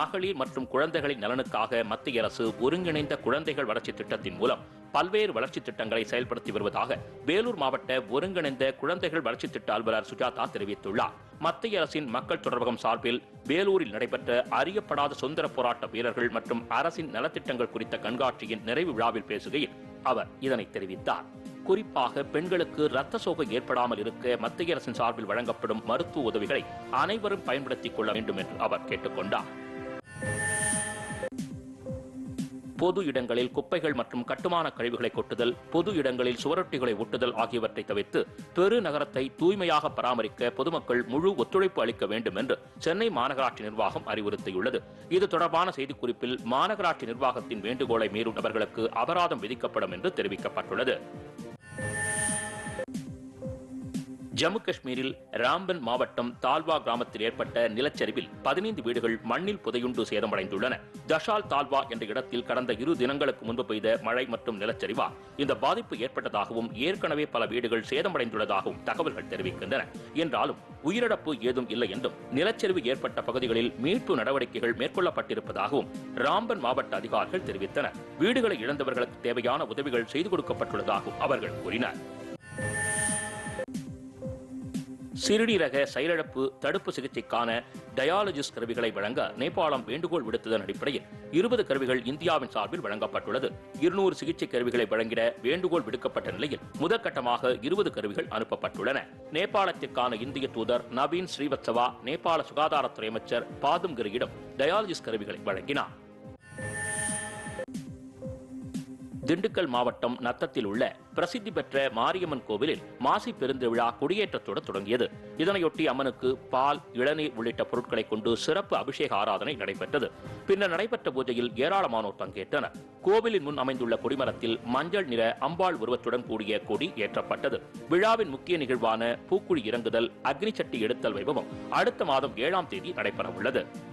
மகளிர் மற்றும் குழந்தைகளின் நலனுக்காக மத்திய அரசு ஒருங்கிணைந்த குழந்தைகள் வளர்ச்சி திட்டத்தின் மூலம் பல்வேறு வளர்ச்சி திட்டங்களை செயல்படுத்தி வருவதாக வேலூர் மாவட்ட ஒருங்கிணைந்த குழந்தைகள் வளர்ச்சி திட்ட அலுவலர் சுஜாதா தெரிவித்துள்ளார் மத்திய அரசின் மக்கள் தொடர்பகம் சார்பில் வேலூரில் நடைபெற்ற அறியப்படாத சுதந்திர போராட்ட வீரர்கள் மற்றும் அரசின் நலத்திட்டங்கள் குறித்த கண்காட்சியின் நிறைவு விழாவில் பேசுகையில் அவர் இதனை தெரிவித்தார் குறிப்பாக பெண்களுக்கு ரத்த சோகை ஏற்படாமல் இருக்க மத்திய அரசின் சார்பில் வழங்கப்படும் மருத்துவ உதவிகளை அனைவரும் பயன்படுத்திக் கொள்ள வேண்டும் என்று அவர் கேட்டுக்கொண்டார் பொது இடங்களில் குப்பைகள் மற்றும் கட்டுமான கழிவுகளை கொட்டுதல் பொது இடங்களில் சுவரொட்டிகளை ஒட்டுதல் ஆகியவற்றை தவிர்த்து பெருநகரத்தை தூய்மையாக பராமரிக்க பொதுமக்கள் முழு ஒத்துழைப்பு அளிக்க வேண்டும் என்று சென்னை மாநகராட்சி நிர்வாகம் அறிவுறுத்தியுள்ளது இது தொடர்பான செய்திக்குறிப்பில் மாநகராட்சி நிர்வாகத்தின் வேண்டுகோளை மீறும் நபர்களுக்கு அபராதம் விதிக்கப்படும் என்று தெரிவிக்கப்பட்டுள்ளது ஜம்மு காஷ்மீரில் ராம்பன் மாவட்டம் தால்வா கிராமத்தில் ஏற்பட்ட நிலச்சரிவில் பதினைந்து வீடுகள் மண்ணில் புதையுண்டு சேதமடைந்துள்ளன தஷால் தால்வா என்ற இடத்தில் கடந்த இரு தினங்களுக்கு முன்பு பெய்த மழை மற்றும் நிலச்சரிவால் இந்த பாதிப்பு ஏற்பட்டதாகவும் ஏற்கனவே பல வீடுகள் சேதமடைந்துள்ளதாகவும் தகவல்கள் தெரிவிக்கின்றன என்றாலும் உயிரிழப்பு ஏதும் இல்லை என்றும் நிலச்சரிவு ஏற்பட்ட பகுதிகளில் மீட்பு நடவடிக்கைகள் மேற்கொள்ளப்பட்டிருப்பதாகவும் ராம்பன் மாவட்ட அதிகாரிகள் தெரிவித்தனர் வீடுகளை இழந்தவர்களுக்கு தேவையான உதவிகள் செய்து கொடுக்கப்பட்டுள்ளதாகவும் அவர்கள் கூறினர் சிறுநீரக செயலிழப்பு தடுப்பு சிகிச்சைக்கான டயாலஜிஸ் கருவிகளை வழங்க நேபாளம் வேண்டுகோள் விடுத்ததன் அடிப்படையில் இருபது கருவிகள் இந்தியாவின் சார்பில் வழங்கப்பட்டுள்ளது இருநூறு சிகிச்சை கருவிகளை வழங்கிட வேண்டுகோள் விடுக்கப்பட்ட நிலையில் முதற்கட்டமாக இருபது கருவிகள் அனுப்பப்பட்டுள்ளன நேபாளத்திற்கான இந்திய தூதர் நவீன் ஸ்ரீவத்சவா நேபாள சுகாதாரத்துறை அமைச்சர் பாதும் கிரியிடம் டயாலஜிஸ் கருவிகளை வழங்கினார் திண்டுக்கல் மாவட்டம் நத்தத்தில் உள்ள பிரசித்தி பெற்ற மாரியம்மன் கோவிலில் மாசி பெருந்திருவிழா கொடியேற்றத்தோடு தொடங்கியது இதனையொட்டி அம்மனுக்கு பால் இளநீர் உள்ளிட்ட பொருட்களை கொண்டு சிறப்பு அபிஷேக ஆராதனை நடைபெற்றது பின்னர் நடைபெற்ற பூஜையில் ஏராளமானோர் பங்கேற்றனர் கோவிலின் முன் அமைந்துள்ள கொடிமரத்தில் மஞ்சள் நிற அம்பாள் உருவத்துடன் கூடிய கொடி ஏற்றப்பட்டது விழாவின் முக்கிய நிகழ்வான பூக்குழி இறங்குதல் அக்னி சட்டி எடுத்தல் வைபவம் அடுத்த மாதம் ஏழாம் தேதி நடைபெற உள்ளது